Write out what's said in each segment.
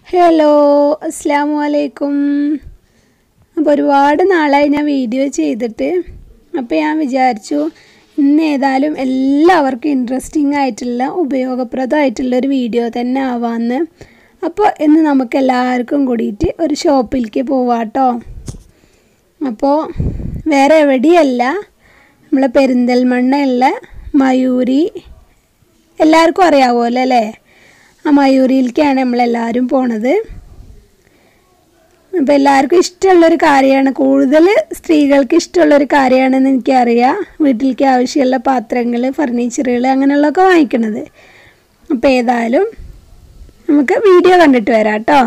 hello അസ്സാം വലൈക്കും അപ്പോൾ ഒരുപാട് നാളായി ഞാൻ വീഡിയോ ചെയ്തിട്ട് അപ്പോൾ ഞാൻ വിചാരിച്ചു ഇന്ന് ഏതായാലും എല്ലാവർക്കും ഇൻട്രസ്റ്റിംഗ് ആയിട്ടുള്ള ഉപയോഗപ്രദമായിട്ടുള്ള ഒരു വീഡിയോ തന്നെ ആവാമെന്ന് അപ്പോൾ ഇന്ന് നമുക്ക് എല്ലാവർക്കും കൂടിയിട്ട് ഒരു ഷോപ്പിലേക്ക് പോവാട്ടോ അപ്പോൾ വേറെ എവിടെയല്ല നമ്മളെ പെരിന്തൽമണ്ണയുള്ള മയൂരി എല്ലാവർക്കും അറിയാവുമല്ലോ അല്ലേ ആ മയൂരിയിലേക്കാണ് നമ്മളെല്ലാവരും പോണത് അപ്പോൾ എല്ലാവർക്കും ഇഷ്ടമുള്ളൊരു കാര്യമാണ് കൂടുതൽ സ്ത്രീകൾക്ക് ഇഷ്ടമുള്ളൊരു കാര്യമാണെന്ന് എനിക്കറിയാം വീട്ടിലേക്ക് ആവശ്യമുള്ള പാത്രങ്ങൾ ഫർണിച്ചറുകൾ അങ്ങനെയുള്ളതൊക്കെ വാങ്ങിക്കണത് അപ്പോൾ ഏതായാലും നമുക്ക് വീഡിയോ കണ്ടിട്ട് വരാം കേട്ടോ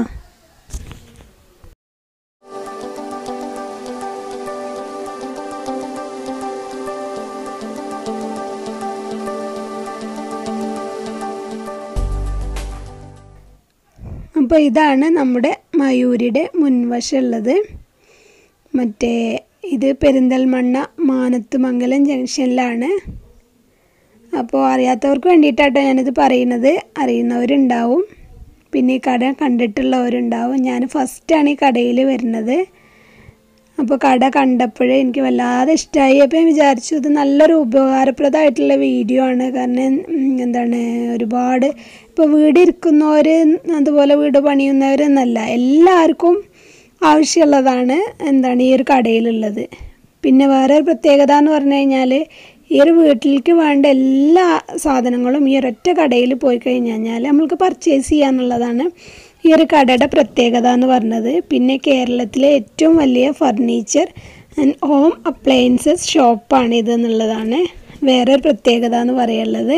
അപ്പോൾ ഇതാണ് നമ്മുടെ മയൂരിയുടെ മുൻവശമുള്ളത് മറ്റേ ഇത് പെരിന്തൽമണ്ണ മാനത്തുമംഗലം ജംഗ്ഷനിലാണ് അപ്പോൾ അറിയാത്തവർക്ക് വേണ്ടിയിട്ടാട്ടോ ഞാനിത് പറയുന്നത് അറിയുന്നവരുണ്ടാവും പിന്നെ ഈ കട കണ്ടിട്ടുള്ളവരുണ്ടാവും ഞാൻ ഫസ്റ്റാണ് ഈ കടയിൽ വരുന്നത് അപ്പോൾ കട കണ്ടപ്പോഴേ എനിക്ക് വല്ലാതെ ഇഷ്ടമായി അപ്പോൾ ഞാൻ വിചാരിച്ചു ഇത് നല്ലൊരു ഉപകാരപ്രദമായിട്ടുള്ള വീഡിയോ ആണ് കാരണം എന്താണ് ഒരുപാട് ഇപ്പോൾ വീട് ഇരിക്കുന്നവർ അതുപോലെ വീട് പണിയുന്നവരെന്നല്ല എല്ലാവർക്കും ആവശ്യമുള്ളതാണ് എന്താണ് ഈ ഒരു കടയിലുള്ളത് പിന്നെ വേറെ ഒരു പ്രത്യേകത എന്ന് പറഞ്ഞു കഴിഞ്ഞാൽ ഈ ഒരു വീട്ടിലേക്ക് വേണ്ട എല്ലാ സാധനങ്ങളും ഈ ഒരൊറ്റ കടയിൽ പോയി കഴിഞ്ഞ് കഴിഞ്ഞാൽ നമ്മൾക്ക് പർച്ചേസ് ചെയ്യാന്നുള്ളതാണ് ഈ ഒരു കടയുടെ പ്രത്യേകത എന്ന് പറഞ്ഞത് പിന്നെ കേരളത്തിലെ ഏറ്റവും വലിയ ഫർണിച്ചർ ആൻഡ് ഹോം അപ്ലയൻസസ് ഷോപ്പാണ് ഇത് എന്നുള്ളതാണ് വേറെ ഒരു പ്രത്യേകത എന്ന് പറയുള്ളത്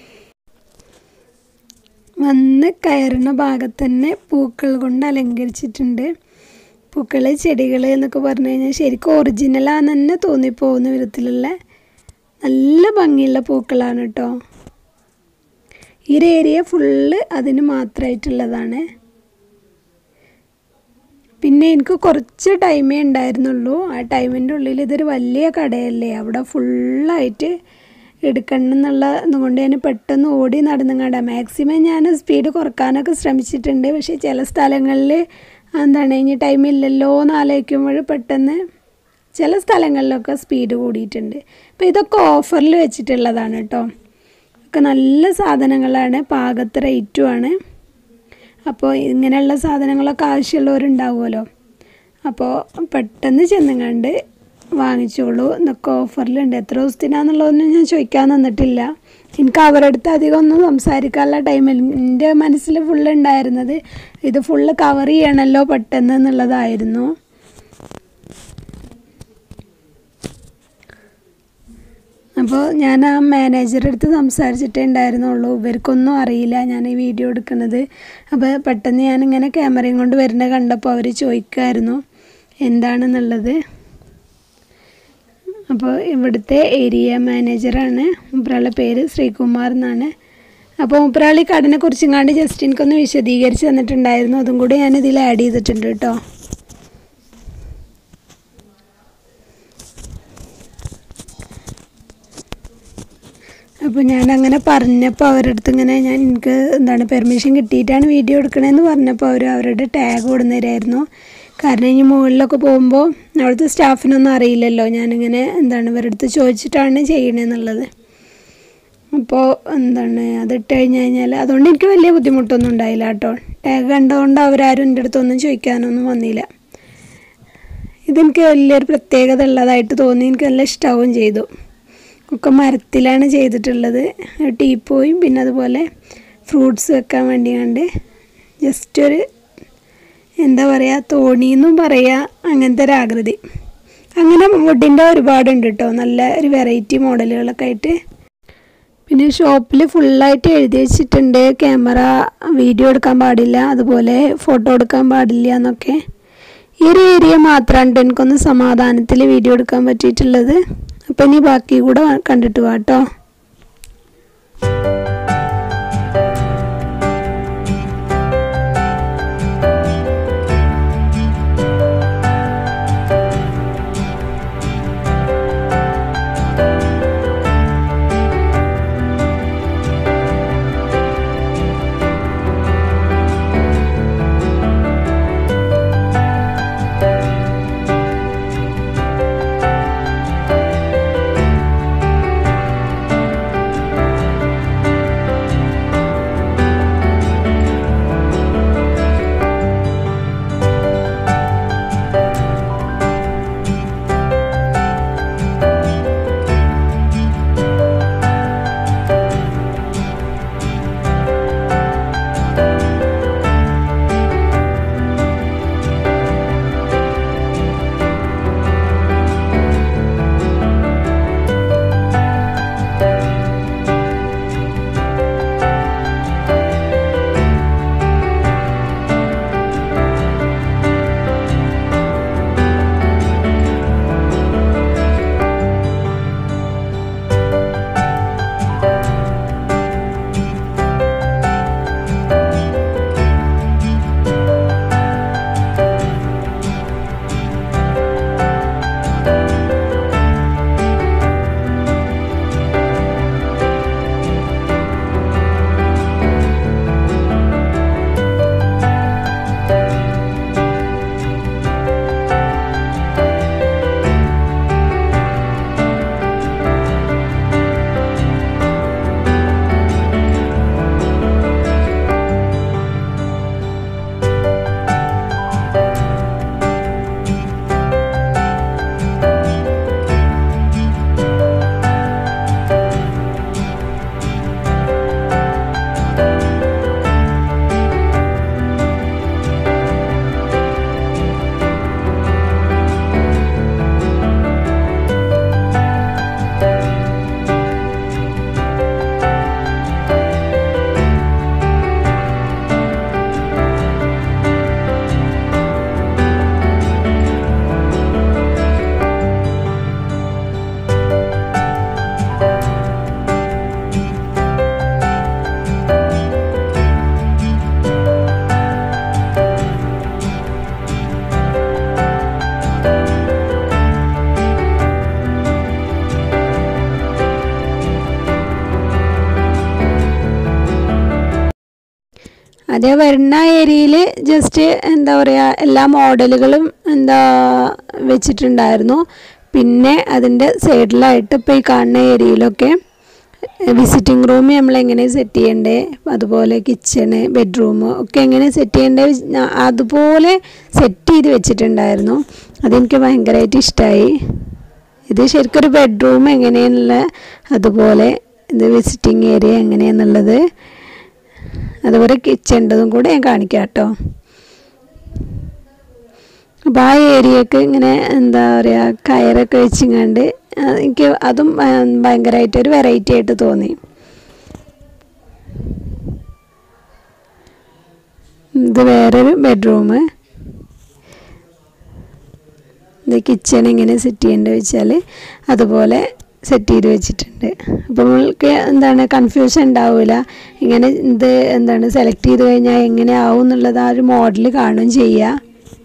വന്ന് കയറുന്ന ഭാഗത്ത് തന്നെ പൂക്കൾ കൊണ്ട് അലങ്കരിച്ചിട്ടുണ്ട് പൂക്കൾ ചെടികൾ എന്നൊക്കെ പറഞ്ഞു കഴിഞ്ഞാൽ ശരിക്കും ഒറിജിനലാന്ന് തന്നെ തോന്നിപ്പോകുന്ന വിധത്തിലുള്ള നല്ല ഭംഗിയുള്ള പൂക്കളാണ് കേട്ടോ ഈ ഒരു ഏരിയ ഫുള്ള് അതിന് മാത്രമായിട്ടുള്ളതാണ് പിന്നെ എനിക്ക് കുറച്ച് ടൈമേ ഉണ്ടായിരുന്നുള്ളൂ ആ ടൈമിൻ്റെ ഉള്ളിൽ ഇതൊരു വലിയ കടയല്ലേ അവിടെ ഫുള്ളായിട്ട് എടുക്കണം എന്നുള്ള കൊണ്ട് ഞാൻ പെട്ടെന്ന് ഓടി നടന്നുങ്ങാണ്ട മാക്സിമം ഞാൻ സ്പീഡ് കുറക്കാനൊക്കെ ശ്രമിച്ചിട്ടുണ്ട് പക്ഷേ ചില സ്ഥലങ്ങളിൽ എന്താണ് ഇനി ടൈമില്ലല്ലോ എന്ന് ആലോചിക്കുമ്പോൾ പെട്ടെന്ന് ചില സ്ഥലങ്ങളിലൊക്കെ സ്പീഡ് കൂടിയിട്ടുണ്ട് അപ്പോൾ ഇതൊക്കെ ഓഫറിൽ വെച്ചിട്ടുള്ളതാണ് കേട്ടോ ഒക്കെ നല്ല സാധനങ്ങളാണ് പാകത്ത് റേറ്റുമാണ് അപ്പോൾ ഇങ്ങനെയുള്ള സാധനങ്ങളൊക്കെ ആവശ്യമുള്ളവരുണ്ടാവുമല്ലോ അപ്പോൾ പെട്ടെന്ന് ചെന്നുങ്ങണ്ട് വാങ്ങിച്ചോളൂ എന്നൊക്കെ ഓഫറിലുണ്ട് എത്ര ദിവസത്തിനാന്നുള്ളതൊന്നും ഞാൻ ചോദിക്കാൻ നിന്നിട്ടില്ല എനിക്ക് അവരുടെ അടുത്ത് അധികം ഒന്നും സംസാരിക്കാനുള്ള ടൈമിൽ എൻ്റെ മനസ്സിൽ ഫുള്ള് ഉണ്ടായിരുന്നത് ഇത് ഫുള്ള് കവർ ചെയ്യണമല്ലോ പെട്ടെന്ന് എന്നുള്ളതായിരുന്നു അപ്പോൾ ഞാൻ ആ മാനേജറുടെ അടുത്ത് സംസാരിച്ചിട്ടേ ഉണ്ടായിരുന്നുള്ളൂ ഇവർക്കൊന്നും അറിയില്ല ഞാൻ ഈ വീഡിയോ എടുക്കുന്നത് അപ്പോൾ പെട്ടെന്ന് ഞാനിങ്ങനെ ക്യാമറയും കൊണ്ട് വരുന്നത് കണ്ടപ്പോൾ അവർ ചോദിക്കുമായിരുന്നു എന്താണെന്നുള്ളത് അപ്പോൾ ഇവിടുത്തെ ഏരിയ മാനേജറാണ് മൂപ്പരാളുടെ പേര് ശ്രീകുമാർ എന്നാണ് അപ്പോൾ മൂപ്പരാൾ ഈ കടനെ കുറിച്ചും ജസ്റ്റ് എനിക്കൊന്ന് വിശദീകരിച്ച് തന്നിട്ടുണ്ടായിരുന്നു അതും കൂടി ഞാൻ ഇതിൽ ആഡ് ചെയ്തിട്ടുണ്ട് കേട്ടോ അപ്പോൾ ഞാൻ അങ്ങനെ പറഞ്ഞപ്പോൾ അവരുടെ അടുത്ത് ഇങ്ങനെ ഞാൻ എനിക്ക് എന്താണ് പെർമിഷൻ കിട്ടിയിട്ടാണ് വീഡിയോ എടുക്കണമെന്ന് പറഞ്ഞപ്പോൾ അവർ അവരുടെ ടാഗ് കൊടുന്നേരായിരുന്നു കാരണം ഇനി മുകളിലൊക്കെ പോകുമ്പോൾ അവിടുത്തെ സ്റ്റാഫിനൊന്നും അറിയില്ലല്ലോ ഞാനിങ്ങനെ എന്താണ് ഇവരുടെ അടുത്ത് ചോദിച്ചിട്ടാണ് ചെയ്യണമെന്നുള്ളത് അപ്പോൾ എന്താണ് അതിട്ട് കഴിഞ്ഞ് കഴിഞ്ഞാൽ അതുകൊണ്ട് എനിക്ക് വലിയ ബുദ്ധിമുട്ടൊന്നും ഉണ്ടായില്ല കേട്ടോ ടാഗ് കണ്ടുകൊണ്ട് അവരാരും എൻ്റെ അടുത്തൊന്നും ചോദിക്കാനൊന്നും വന്നില്ല ഇതെനിക്ക് വലിയൊരു പ്രത്യേകത ഉള്ളതായിട്ട് തോന്നി എനിക്ക് നല്ല ഇഷ്ടമാവുകയും ചെയ്തു ഒക്കെ മരത്തിലാണ് ചെയ്തിട്ടുള്ളത് ടീപ്പോയും പിന്നെ അതുപോലെ ഫ്രൂട്ട്സ് വെക്കാൻ വേണ്ടി കണ്ട് ജസ്റ്റ് ഒരു എന്താ പറയുക തോണിയെന്നും പറയുക അങ്ങനത്തെ ഒരു ആകൃതി അങ്ങനെ വുഡിൻ്റെ ഒരുപാടുണ്ട് കേട്ടോ നല്ല ഒരു വെറൈറ്റി മോഡലുകളൊക്കെ ആയിട്ട് പിന്നെ ഷോപ്പിൽ ഫുള്ളായിട്ട് എഴുതി വെച്ചിട്ടുണ്ട് ക്യാമറ വീഡിയോ എടുക്കാൻ പാടില്ല അതുപോലെ ഫോട്ടോ എടുക്കാൻ പാടില്ല എന്നൊക്കെ ഈ ഒരു ഏരിയ മാത്രമാണ് എനിക്കൊന്ന് സമാധാനത്തിൽ വീഡിയോ എടുക്കാൻ പറ്റിയിട്ടുള്ളത് അപ്പം ഇനി ബാക്കി കൂടെ കണ്ടിട്ട് വാട്ടോ എൻ്റെ വരുന്ന ഏരിയയിൽ ജസ്റ്റ് എന്താ പറയുക എല്ലാ മോഡലുകളും എന്താ വെച്ചിട്ടുണ്ടായിരുന്നു പിന്നെ അതിൻ്റെ സൈഡിലായിട്ട് ഇപ്പോൾ ഈ കാണുന്ന ഏരിയയിലൊക്കെ വിസിറ്റിംഗ് റൂം നമ്മൾ എങ്ങനെ സെറ്റ് ചെയ്യണ്ടേ അതുപോലെ കിച്ചണ് ബെഡ്റൂം ഒക്കെ എങ്ങനെ സെറ്റ് ചെയ്യണ്ടേ ഞ- അതുപോലെ സെറ്റ് ചെയ്ത് വെച്ചിട്ടുണ്ടായിരുന്നു അതെനിക്ക് ഭയങ്കരമായിട്ട് ഇഷ്ടമായി ഇത് ശരിക്കും ഒരു ബെഡ്റൂം എങ്ങനെയുള്ള അതുപോലെ ഇത് വിസിറ്റിംഗ് ഏരിയ എങ്ങനെയാന്നുള്ളത് അതുപോലെ കിച്ചൻ്റെതും കൂടെ ഞാൻ കാണിക്കാം കേട്ടോ അപ്പോൾ ആ ഏരിയക്ക് ഇങ്ങനെ എന്താ പറയുക കയറൊക്കെ വെച്ചിങ്ങാണ്ട് ആ, എനിക്ക് അതും ഭയങ്കരമായിട്ട് ഒരു വെറൈറ്റി ആയിട്ട് തോന്നി ഇത് വേറൊരു ബെഡ്റൂം ഇത് കിച്ചൺ എങ്ങനെ സെറ്റ് ചെയ്യേണ്ടത് വെച്ചാൽ അതുപോലെ സെറ്റ് ചെയ്ത് വെച്ചിട്ടുണ്ട് അപ്പോൾ നമ്മൾക്ക് എന്താണ് കൺഫ്യൂഷൻ ഉണ്ടാവില്ല ഇങ്ങനെ ഇത് എന്താണ് സെലക്ട് ചെയ്ത് കഴിഞ്ഞാൽ എങ്ങനെ ആവും എന്നുള്ളത് ആ ഒരു മോഡൽ കാണുകയും ചെയ്യുക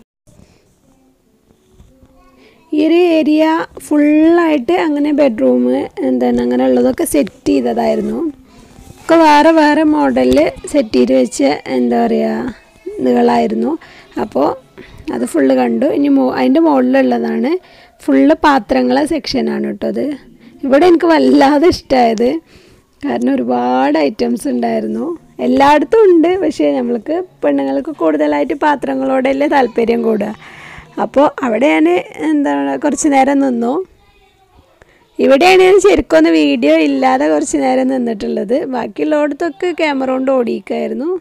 ഈ ഒരു ഏരിയ ഫുള്ളായിട്ട് അങ്ങനെ ബെഡ്റൂം എന്താണ് അങ്ങനെ ഉള്ളതൊക്കെ സെറ്റ് ചെയ്തതായിരുന്നു ഒക്കെ വേറെ വേറെ മോഡലിൽ സെറ്റ് ചെയ്ത് വെച്ച എന്താ പറയുക ഇതുകളായിരുന്നു അപ്പോൾ അത് ഫുള്ള് കണ്ടു ഇനി മോ അതിൻ്റെ മുകളിലുള്ളതാണ് ഫുള്ള് പാത്രങ്ങളെ സെക്ഷനാണ് കേട്ടോ അത് ഇവിടെ എനിക്ക് വല്ലാതെ ഇഷ്ടമായത് കാരണം ഒരുപാട് ഐറ്റംസ് ഉണ്ടായിരുന്നു എല്ലായിടത്തും ഉണ്ട് പക്ഷേ നമ്മൾക്ക് പെണ്ണുങ്ങൾക്ക് കൂടുതലായിട്ട് പാത്രങ്ങളോടല്ലേ താല്പര്യം കൂടുക അപ്പോൾ അവിടെ ഞാൻ എന്താണ് കുറച്ച് നേരം നിന്നു ഇവിടെയാണ് ഞാൻ ശരിക്കും ഒന്ന് വീഡിയോ ഇല്ലാതെ കുറച്ച് നേരം നിന്നിട്ടുള്ളത് ബാക്കിയുള്ളിടത്തൊക്കെ ക്യാമറ കൊണ്ട് ഓടിക്കായിരുന്നു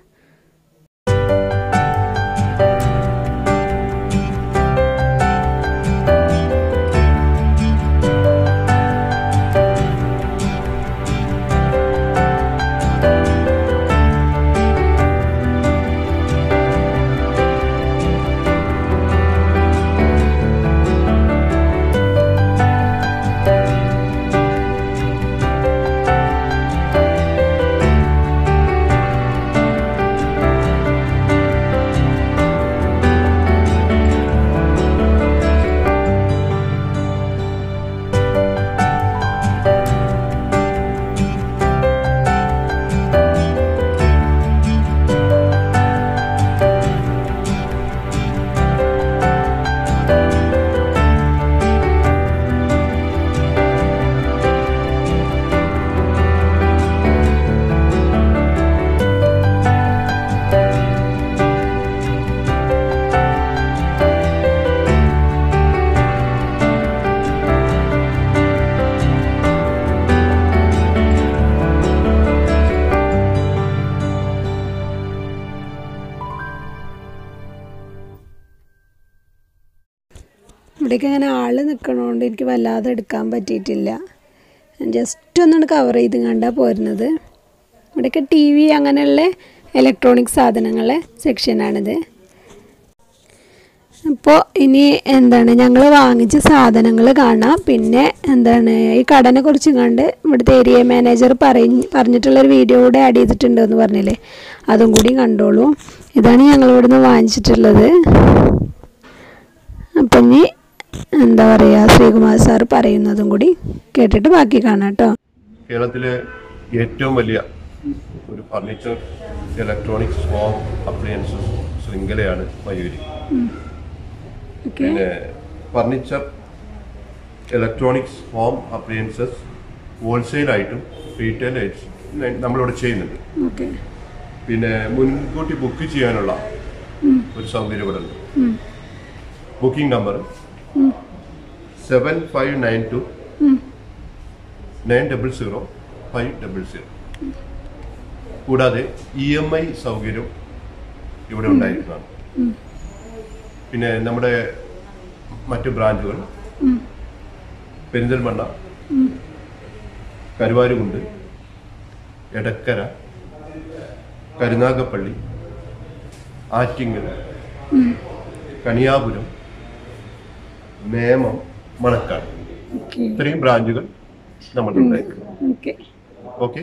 ഇവിടേക്ക് അങ്ങനെ ആൾ നിൽക്കണോണ്ട് എനിക്ക് വല്ലാതെ എടുക്കാൻ പറ്റിയിട്ടില്ല ജസ്റ്റ് ഒന്നാണ് കവർ ചെയ്ത് കണ്ടാ പോരുന്നത് ഇവിടെയൊക്കെ ടി വി അങ്ങനെയുള്ള ഇലക്ട്രോണിക് സാധനങ്ങളെ സെക്ഷനാണിത് അപ്പോൾ ഇനി എന്താണ് ഞങ്ങൾ വാങ്ങിച്ച സാധനങ്ങൾ കാണാം പിന്നെ എന്താണ് ഈ കടനെ കുറിച്ച് കണ്ട് ഇവിടുത്തെ ഏരിയ മാനേജർ പറഞ്ഞ് പറഞ്ഞിട്ടുള്ളൊരു വീഡിയോ കൂടെ ആഡ് ചെയ്തിട്ടുണ്ട് എന്ന് പറഞ്ഞില്ലേ അതും കൂടി കണ്ടോളൂ ഇതാണ് ഞങ്ങൾ ഇവിടുന്ന് വാങ്ങിച്ചിട്ടുള്ളത് അപ്പം ഇനി എന്താ പറയുക ശ്രീകുമാർ സാർ പറയുന്നതും കൂടി കേട്ടിട്ട് ബാക്കി കാണാം കേട്ടോ കേരളത്തിലെ ഏറ്റവും വലിയ ഒരു ഫർണിച്ചർ ഇലക്ട്രോണിക്സ് ഹോം അപ്ലയൻസസ് ശൃംഖലയാണ് മയൂരി ഓക്കെ പിന്നെ ഫർണിച്ചർ ഇലക്ട്രോണിക്സ് ഹോം അപ്ലയൻസസ് ഹോൾസെയിലായിട്ടും റീറ്റെയിലായിട്ടും നമ്മളിവിടെ ചെയ്യുന്നുണ്ട് ഓക്കെ പിന്നെ മുൻകൂട്ടി ബുക്ക് ചെയ്യാനുള്ള ഒരു സൗകര്യം ഇവിടെ ഉണ്ട് booking number seven five nine two nine double zero five double zero കൂടാതെ ഇ എം ഐ സൗകര്യം ഇവിടെ ഉണ്ടായിരിക്കുന്നതാണ് പിന്നെ നമ്മുടെ മറ്റു ബ്രാഞ്ചുകൾ പെരിന്തൽമണ്ണ കരുവാരുകുണ്ട് എടക്കര കരുനാഗപ്പള്ളി ആറ്റിങ്ങൽ കണിയാപുരം നേമം മണക്കാട് ഓക്കെ ഇത്രയും ബ്രാഞ്ചുകൾ നമ്മളുണ്ടായിരിക്കും okay okay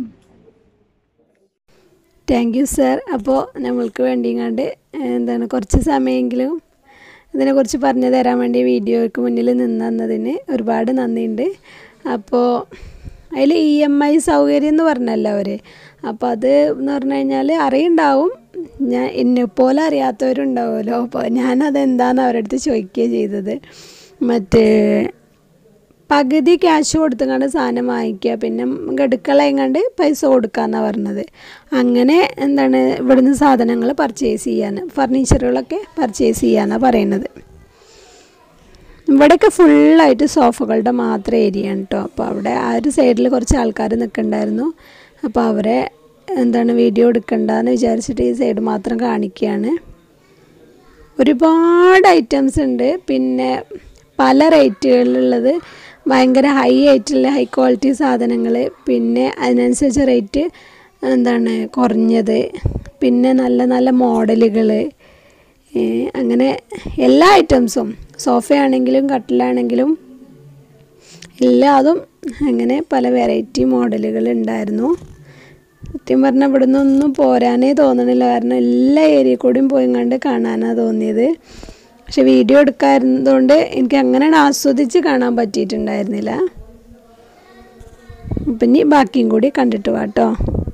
thank you sir അപ്പോൾ നമ്മൾക്ക് വേണ്ടിങ്ങാണ്ട് എന്താണ് കുറച്ച് സമയമെങ്കിലും ഇതിനെക്കുറിച്ച് പറഞ്ഞു തരാൻ വേണ്ടി വീഡിയോയ്ക്ക് മുന്നിൽ നിന്നതിന് ഒരുപാട് നന്ദിയുണ്ട് അപ്പോൾ അതിൽ ഇ എം ഐ സൗകര്യം എന്ന് പറഞ്ഞല്ലോ അവർ അപ്പോൾ അത് എന്ന് പറഞ്ഞു കഴിഞ്ഞാൽ അറിയുണ്ടാവും ഞാൻ എന്നെ പോലെ അറിയാത്തവരുണ്ടാവുമല്ലോ അപ്പോൾ ഞാനതെന്താന്ന് അവരുടെ അടുത്ത് ചോദിക്കുകയാണ് ചെയ്തത് മറ്റേ പകുതി ക്യാഷ് കൊടുത്തുകൊണ്ട് സാധനം വാങ്ങിക്കുക പിന്നെ ഗഡുക്കളെങ്ങാണ്ട് പൈസ കൊടുക്കാമെന്നാണ് പറഞ്ഞത് അങ്ങനെ എന്താണ് ഇവിടുന്ന് സാധനങ്ങൾ പർച്ചേസ് ചെയ്യാൻ ഫർണിച്ചറുകളൊക്കെ പർച്ചേസ് ചെയ്യാനാണ് പറയുന്നത് ഇവിടെയൊക്കെ ഫുള്ളായിട്ട് സോഫകളുടെ മാത്രം ഏരിയ ആണ് കേട്ടോ അപ്പോൾ അവിടെ ആ ഒരു സൈഡിൽ കുറച്ച് ആൾക്കാർ നിൽക്കണ്ടായിരുന്നു അപ്പോൾ അവരെ എന്താണ് വീഡിയോ എടുക്കണ്ടെന്ന് വിചാരിച്ചിട്ട് ഈ സൈഡ് മാത്രം കാണിക്കുകയാണ് ഒരുപാട് ഐറ്റംസ് ഉണ്ട് പിന്നെ പല റേറ്റുകളിലുള്ളത് ഭയങ്കര ഹൈ ആയിട്ടുള്ള ഹൈ ക്വാളിറ്റി സാധനങ്ങൾ പിന്നെ അതിനനുസരിച്ച് റേറ്റ് എന്താണ് കുറഞ്ഞത് പിന്നെ നല്ല നല്ല മോഡലുകൾ അങ്ങനെ എല്ലാ ഐറ്റംസും സോഫയാണെങ്കിലും കട്ടിലാണെങ്കിലും എല്ലാതും അങ്ങനെ പല വെറൈറ്റി മോഡലുകൾ ഉണ്ടായിരുന്നു സത്യം പറഞ്ഞാൽ ഇവിടെ നിന്നൊന്നും പോരാനേ തോന്നണില്ല കാരണം എല്ലാ ഏരിയ കൂടിയും പോയി കണ്ട് കാണാനാണ് തോന്നിയത് പക്ഷെ വീഡിയോ എടുക്കാറുന്നതുകൊണ്ട് എനിക്ക് അങ്ങനെ ആസ്വദിച്ച് കാണാൻ പറ്റിയിട്ടുണ്ടായിരുന്നില്ല അപ്പം ഇനി ബാക്കിയും കൂടി കണ്ടിട്ട് വാട്ടോ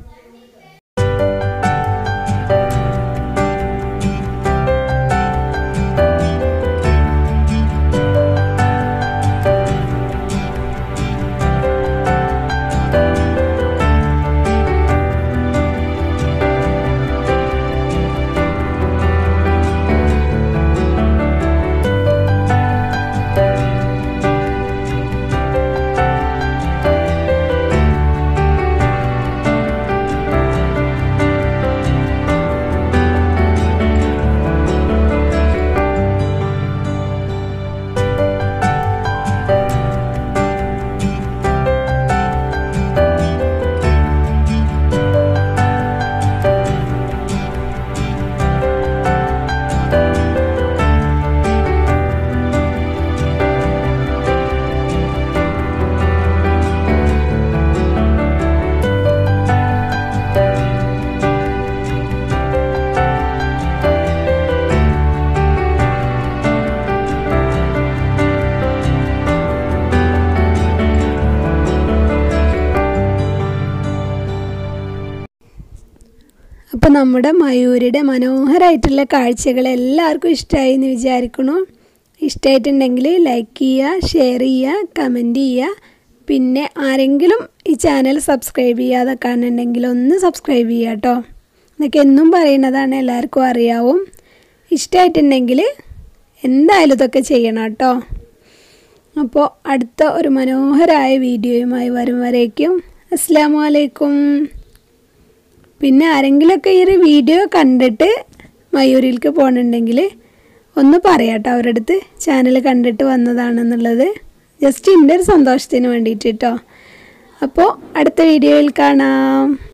അപ്പോൾ നമ്മുടെ മയൂരിയുടെ മനോഹരമായിട്ടുള്ള കാഴ്ചകൾ എല്ലാവർക്കും ഇഷ്ടമായി എന്ന് വിചാരിക്കണു ഇഷ്ടമായിട്ടുണ്ടെങ്കിൽ ലൈക്ക് ചെയ്യുക ഷെയർ ചെയ്യുക കമൻറ്റ് ചെയ്യുക പിന്നെ ആരെങ്കിലും ഈ ചാനൽ സബ്സ്ക്രൈബ് ചെയ്യാതെ കാണുന്നുണ്ടെങ്കിൽ ഒന്ന് സബ്സ്ക്രൈബ് ചെയ്യുക കേട്ടോ എന്നൊക്കെ എന്നും പറയുന്നതാണ് എല്ലാവർക്കും അറിയാവും ഇഷ്ടമായിട്ടുണ്ടെങ്കിൽ എന്തായാലും ഇതൊക്കെ ചെയ്യണം കേട്ടോ അപ്പോൾ അടുത്ത ഒരു മനോഹരമായ വീഡിയോയുമായി വരും വരേക്കും അസ്സാം വലൈക്കും പിന്നെ ആരെങ്കിലുമൊക്കെ ഈ ഒരു വീഡിയോ കണ്ടിട്ട് മയൂരിലേക്ക് പോകണമെങ്കിൽ ഒന്ന് പറയാട്ടോ അവരുടെ അടുത്ത് ചാനൽ കണ്ടിട്ട് വന്നതാണെന്നുള്ളത് ജസ്റ്റ് എൻ്റെ ഒരു സന്തോഷത്തിന് വേണ്ടിയിട്ട് കേട്ടോ അപ്പോൾ അടുത്ത വീഡിയോയിൽ കാണാം